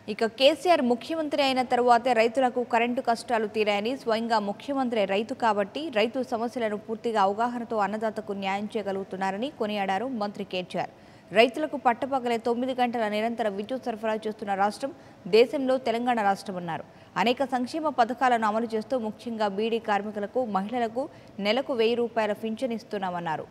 ఇక కేసీఆర్ ముఖ్యమంత్రి అయిన తరువాతే రైతులకు కరెంటు కష్టాలు తీరాయని స్వయంగా ముఖ్యమంత్రి రైతు కాబట్టి రైతు సమస్యలను పూర్తిగా అవగాహనతో అన్నదాతకు న్యాయం చేయగలుగుతున్నారని కొనియాడారు మంత్రి కేటీఆర్ రైతులకు పట్టపగలే తొమ్మిది గంటల నిరంతర విద్యుత్ సరఫరా చేస్తున్న రాష్ట్రం దేశంలో తెలంగాణ రాష్ట్రమన్నారు అనేక సంక్షేమ పథకాలను అమలు చేస్తూ ముఖ్యంగా బీడీ కార్మికులకు మహిళలకు నెలకు వెయ్యి రూపాయల పింఛన్ ఇస్తున్నామన్నారు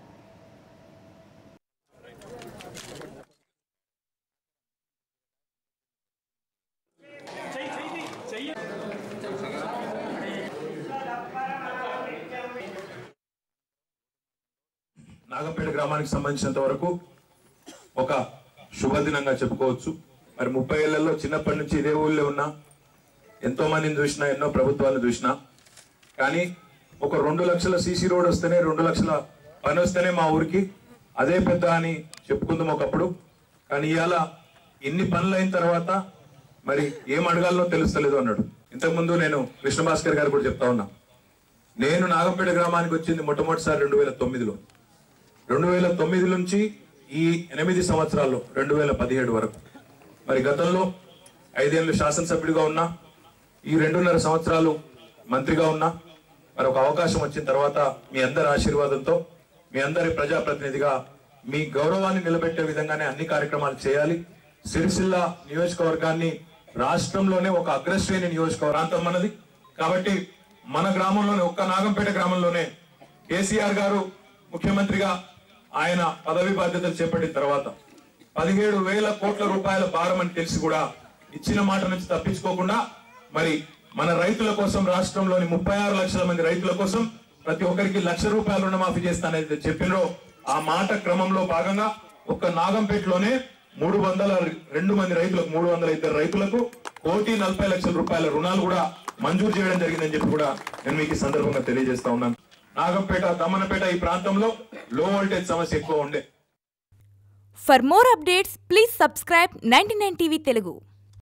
నాగంపేట గ్రామానికి సంబంధించినంత వరకు ఒక శుభదినంగా చెప్పుకోవచ్చు మరి ముప్పై ఏళ్లలో చిన్నప్పటి నుంచి ఇదే ఊళ్ళో ఉన్నా ఎంతో మందిని చూసినా ఎన్నో ప్రభుత్వాలను చూసినా కానీ ఒక రెండు లక్షల సీసీ రోడ్ వస్తేనే రెండు లక్షల పని వస్తేనే మా ఊరికి అదే పెద్ద అని చెప్పుకుందాం ఒకప్పుడు కానీ ఇవాళ ఇన్ని పనులు అయిన తర్వాత మరి ఏం అడగాలో తెలుస్తలేదు అన్నాడు ఇంతకుముందు నేను కృష్ణ భాస్కర్ గారు కూడా చెప్తా ఉన్నా నేను నాగంపేట గ్రామానికి వచ్చింది మొట్టమొదటిసారి రెండు వేల తొమ్మిదిలో రెండు వేల తొమ్మిది నుంచి ఈ ఎనిమిది సంవత్సరాల్లో రెండు వేల పదిహేడు వరకు మరి గతంలో ఐదేళ్ళు శాసనసభ్యుడిగా ఉన్నా ఈ రెండున్నర సంవత్సరాలు మంత్రిగా ఉన్నా మరి ఒక అవకాశం వచ్చిన తర్వాత మీ అందరి ఆశీర్వాదంతో మీ అందరి ప్రజాప్రతినిధిగా మీ గౌరవాన్ని నిలబెట్టే విధంగానే అన్ని కార్యక్రమాలు చేయాలి సిరిసిల్ల నియోజకవర్గాన్ని రాష్ట్రంలోనే ఒక అగ్రశ్రేణి నియోజకవర్గ ప్రాంతం మనది కాబట్టి మన గ్రామంలోనే ఒక్క నాగంపేట గ్రామంలోనే కేసీఆర్ గారు ముఖ్యమంత్రిగా ఆయన పదవి బాధ్యతలు చేపట్టిన తర్వాత పదిహేడు వేల కోట్ల రూపాయల భారం అని తెలిసి కూడా ఇచ్చిన మాట నుంచి తప్పించుకోకుండా మరి మన రైతుల కోసం రాష్ట్రంలోని ముప్పై ఆరు లక్షల మంది రైతుల కోసం ప్రతి ఒక్కరికి లక్ష రూపాయల రుణమాఫీ చేస్తానని చెప్పినరో ఆ మాట క్రమంలో భాగంగా ఒక్క నాగంపేటలోనే మూడు వందల రెండు మంది రైతులకు మూడు వందల ఇద్దరు రైతులకు కోటి నలభై లక్షల రూపాయల రుణాలు కూడా మంజూరు చేయడం జరిగిందని చెప్పి కూడా నేను మీకు ఈ సందర్భంగా తెలియజేస్తా ఉన్నాను నాగంపేట దమ్మనపేట ఈ ప్రాంతంలో లో వోల్టేజ్ సమస్య ఎక్కువ ఉండే For more updates, please subscribe 99 TV Telugu.